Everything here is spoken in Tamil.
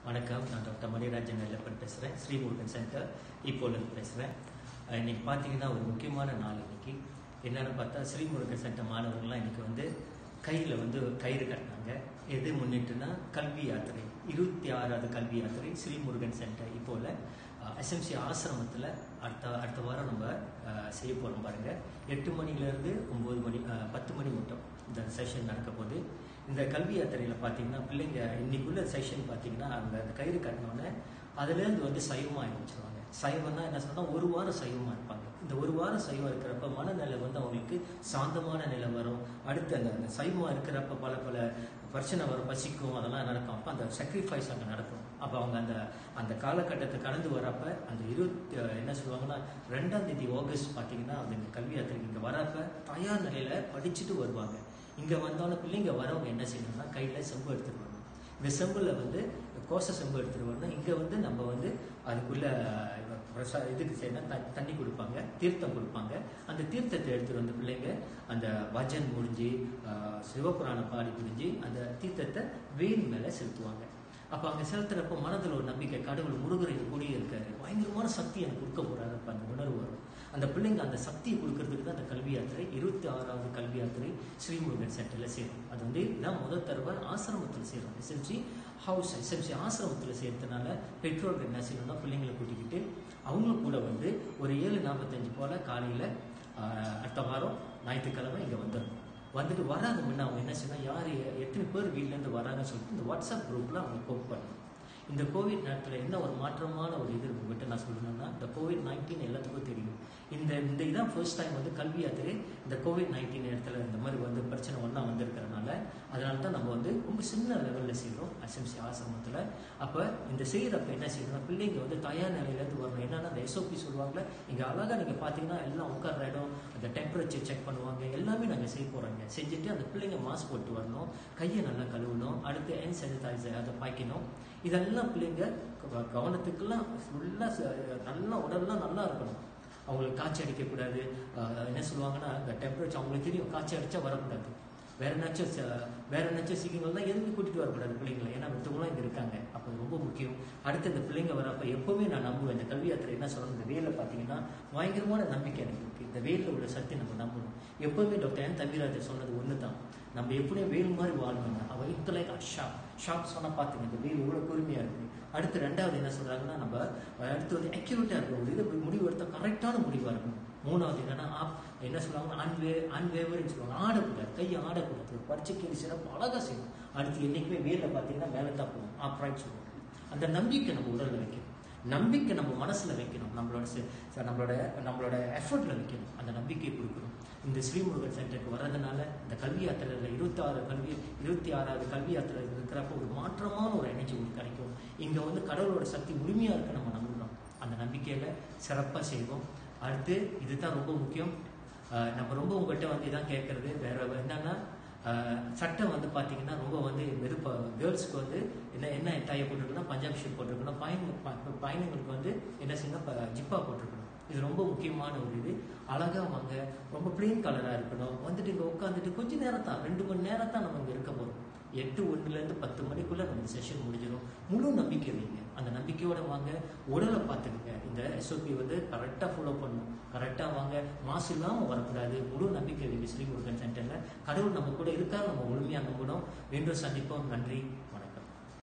வணக்கம் நான் டாக்டர் மணிராஜன் நல்லப்பன் பேசுகிறேன் ஸ்ரீமுருகன் சென்டர் இப்போலேருந்து பேசுகிறேன் இன்னைக்கு பார்த்தீங்கன்னா ஒரு முக்கியமான நாள் இன்னைக்கு என்னன்னு பார்த்தா ஸ்ரீமுருகன் சென்டர் மாணவர்கள்லாம் இன்னைக்கு வந்து கையில் வந்து கயிறு கட்டினாங்க எது முன்னிட்டுனா கல்வி யாத்திரை இருபத்தி ஆறாவது கல்வி யாத்திரை ஸ்ரீமுருகன் சென்டர் இப்போல எஸ்எம்சி ஆசிரமத்தில் அடுத்த அடுத்த வாரம் நம்ம அஹ், செய்ய போகிறோம் பாருங்க எட்டு மணிலேருந்து ஒம்பது மணி அஹ், பத்து மணி மட்டும் இந்த செஷன் நடக்க போகுது இந்த கல்வி யாத்திரையில் பார்த்தீங்கன்னா பிள்ளைங்க இன்னைக்குள்ள செஷன் பார்த்தீங்கன்னா அவங்க அந்த கயிறு கட்டினோடனே அதுலேருந்து வந்து சைவமாக ஆரம்பிச்சிருவாங்க சைவம்னா என்ன சொன்னால் ஒரு வாரம் சைவமாக இருப்பாங்க இந்த ஒரு வாரம் சைவம் இருக்கிறப்ப மனநிலை வந்து அவங்களுக்கு சாந்தமான நிலை வரும் அடுத்து அந்த அந்த சைவமாக இருக்கிறப்ப பல பல பிரச்சனை வரும் பசிக்கும் அதெல்லாம் நடக்கும் அப்போ அந்த sacrifice அங்கே நடக்கும் அப்போ அவங்க அந்த அந்த காலகட்டத்தை கடந்து வரப்ப அந்த இருபத்தி என்ன சொல்லுவாங்கன்னா ரெண்டாம் தேதி ஆகஸ்ட் பார்த்தீங்கன்னா அந்த இந்த கல்வி யாத்திரைக்கு இங்கே வரப்ப தயார் நிலையில படிச்சுட்டு வருவாங்க இங்கே வந்தாலும் பிள்ளைங்க வரவங்க என்ன செய்யணும்னா கையில் செம்பு எடுத்துட்டு வரணும் இந்த செம்பில் வந்து கோச செம்பு எடுத்துட்டு வரணும் இங்கே வந்து நம்ம வந்து அதுக்குள்ள பிரசா இதுக்கு செய்யணும் த தண்ணி கொடுப்பாங்க தீர்த்தம் கொடுப்பாங்க அந்த தீர்த்தத்தை எடுத்துட்டு வந்து பிள்ளைங்க அந்த பஜன் முடிஞ்சு ஆஹ், சிவபுராணம் பாடி முடிஞ்சு அந்த தீர்த்தத்தை வெயில் மேலே செலுத்துவாங்க அப்போ அங்கே செலுத்துறப்ப மனதில் ஒரு நம்பிக்கை கடவுள் முருகர் இது கூடிய இருக்காரு பயங்கரமான சக்தி எனக்கு கொடுக்க போறாரு அப்போ அந்த உணர்வு வரும் அந்த பிள்ளைங்க அந்த சக்தியை கொடுக்கறதுக்கு தான் அந்த கல்வி யாத்திரை இருபத்தி ஆறாவது கல்வி யாத்திரை ஸ்ரீமுருகன் சென்டரில் சேரும் அது வந்து இதான் முதல் தடவை ஆசிரமத்தில் சேரும் எஸ்எம்சி ஹவுஸ் எஸ்எம்சி ஆசிரமத்தில் சேர்த்தனால பெற்றோர்கள் என்ன செய்யணும்னா பிள்ளைங்களை கூட்டிக்கிட்டு அவங்களும் கூட வந்து ஒரு ஏழு நாற்பத்தஞ்சு போல காலையில் அடுத்த வாரம் ஞாயிற்றுக்கிழமை இங்கே வந்துடணும் வந்துட்டு வராங்க முன்ன அவங்க என்ன செய்யணும் யார் எத்தனை பேர் வீட்டிலேருந்து வராங்கன்னு சொல்லிட்டு இந்த வாட்ஸ்அப் குரூப்பில் அவங்க கோட் பண்ணணும் இந்த கோவிட் நேரத்தில் என்ன ஒரு மாற்றமான ஒரு இது உங்ககிட்ட நான் சொல்லணும்னா இந்த கோவிட் நைன்டீன் எல்லாத்துக்கும் தெரியும் இந்த இந்த இதான் ஃபர்ஸ்ட் டைம் வந்து கல்வி யாத்திரை இந்த கோவிட் நைன்டீன் நேரத்தில் இந்த மாதிரி வந்து பிரச்சனை ஒன்றா வந்திருக்கிறனால அதனால தான் நம்ம வந்து ரொம்ப சின்ன லெவலில் செய்கிறோம் எஸ்எம்சி ஆசிரமத்தில் அப்போ இந்த செய்கிறப்ப என்ன செய்யணும்னா பிள்ளைங்க வந்து தயார் நிலையிலேருந்து வரணும் என்னன்னா அந்த எஸ்ஓபி சொல்லுவாங்கல்ல இங்கே அழகாக நீங்கள் பார்த்தீங்கன்னா எல்லாம் உட்கார்ற இடம் அந்த டெம்பரேச்சர் செக் பண்ணுவாங்க எல்லாமே நாங்கள் செய்ய போகிறோங்க செஞ்சுட்டு அந்த பிள்ளைங்க மாஸ்க் போட்டு வரணும் கையை நல்லா கழுவணும் அடுத்து ஹேண்ட் சானிடைசர் அதை பாய்க்கணும் இதெல்லாம் பிள்ளைங்க க- கவனத்துக்கெல்லாம் ஃபுல்லாக நல்லா உடல்லாம் நல்லா இருக்கணும் அவங்களுக்கு காய்ச்சல் அடிக்கக்கூடாது ஆஹ் என்ன சொல்லுவாங்கன்னா இந்த டெம்பரேச்சர் அவங்களுக்கு தெரியும் காய்ச்சல் அடிச்சா வரக்கூடாது வேற ஏதாச்சும் ச- வேற ஏதாச்சும் சிக்கங்கள் தான் எதுக்கு கூட்டிட்டு வரக்கூடாது பிள்ளைங்களை ஏன்னா மற்றவங்களாம் இங்கே இருக்காங்க அப்போ அது ரொம்ப முக்கியம் அடுத்து இந்த பிள்ளைங்க வரப்ப எப்பவுமே நான் நம்புவேன் இந்த கல்வி யாத்திரை என்ன சொல்லணும் இந்த வேலை பார்த்தீங்கன்னா பயங்கரமான நம்பிக்கை எனக்கு இருக்கு இந்த வேலில் உள்ள சக்தி நம்ம நம்பணும் எப்பவுமே டாக்டர் என் தம்பிராஜர் சொன்னது ஒன்று தான் நம்ம எப்படியும் வேல் மாதிரி வாழணுங்க அவன் இத்தலை ஷாப் ஷாப் சொன்னா பார்த்துங்க இந்த வேல் எவ்வளோ பொறுமையாக இருக்கு அடுத்து ரெண்டாவது என்ன சொல்றாங்கன்னா நம்ம அடுத்து வந்து அக்யூரேட்டாக இருக்கணும் ஒரு இது முடிவு எடுத்தால் கரெக்டான முடிவாக இருக்கணும் மூணாவது என்னன்னா ஆப் என்ன சொல்லுவாங்க அன்வே அன்வேவர்னு சொல்லுவாங்க ஆடக்கூடாது கையை ஆடக்கூடாது பரீட்சைக்கு சிறப்பு அழகாக செய்யணும் அடுத்து என்றைக்குமே வேலில் பார்த்தீங்கன்னா மேலே தான் போகும் ஆப்ராய்ட் சொல்லுவாங்க அந்த நம்பிக்கை நம்ம உடல்ல வைக்கணும் நம்பிக்கை நம்ம மனசுல வைக்கணும் நம்மளோட செ- ச- நம்மளோட நம்மளோட எஃபர்ட்ல வைக்கணும் அந்த நம்பிக்கையை கொடுக்கணும் இந்த ஸ்ரீமுருகன் சென்டருக்கு வர்றதுனால இந்த கல்வி யாத்திரையில் இருபத்தி ஆறு கல்வி இருபத்தி ஆறாவது கல்வி யாத்திரை இருக்கிறப்ப ஒரு மாற்றமான ஒரு எனர்ஜி உங்களுக்கு கிடைக்கும் இங்க வந்து கடவுளோட சக்தி முழுமையா இருக்கு நம்ம நம்புறோம் அந்த நம்பிக்கையில சிறப்பா செய்வோம் அடுத்து இதுதான் ரொம்ப முக்கியம் ஆஹ் நம்ம ரொம்ப உங்கள்கிட்ட வந்து இதான் கேட்கறது வேற என்னன்னா ஆஹ் சட்டை வந்து பார்த்தீங்கன்னா ரொம்ப வந்து வெறுப்பா கேர்ள்ஸ்க்கு வந்து என்ன என்ன டைய போட்டிருக்கணும் பஞ்சாப் ஷூட் போட்டிருக்கணும் பையன் ப- பையனுங்களுக்கு வந்து என்ன செய்யணும் ப- ஜிப்பா போட்டிருக்கணும் இது ரொம்ப முக்கியமான ஒரு இது அழகா வாங்க ரொம்ப பிளெயின் கலரா இருக்கணும் வந்துட்டு இங்க உட்காந்துட்டு கொஞ்ச நேரம் தான் ரெண்டு மணி நேரம் தான் நம்ம இங்க இருக்க போறோம் எட்டு ஒண்ணுல இருந்து பத்து மணிக்குள்ள நம்ம செஷன் முடிஞ்சிடும் முழு நம்பிக்கை வைங்க அந்த நம்பிக்கையோட வாங்க உடலை பார்த்துக்குங்க இந்த எஸ்ஓபி வந்து கரெக்டா ஃபாலோ பண்ணணும் கரெக்டா வாங்க மாசு இல்லாம வரக்கூடாது முழு நம்பிக்கை வைங்க ஸ்ரீ முருகன் சென்டர்ல கடவுள் நம்ம கூட இருக்காரு நம்ம முழுமையா நம்பணும் மீண்டும் சந்திப்போம் நன்றி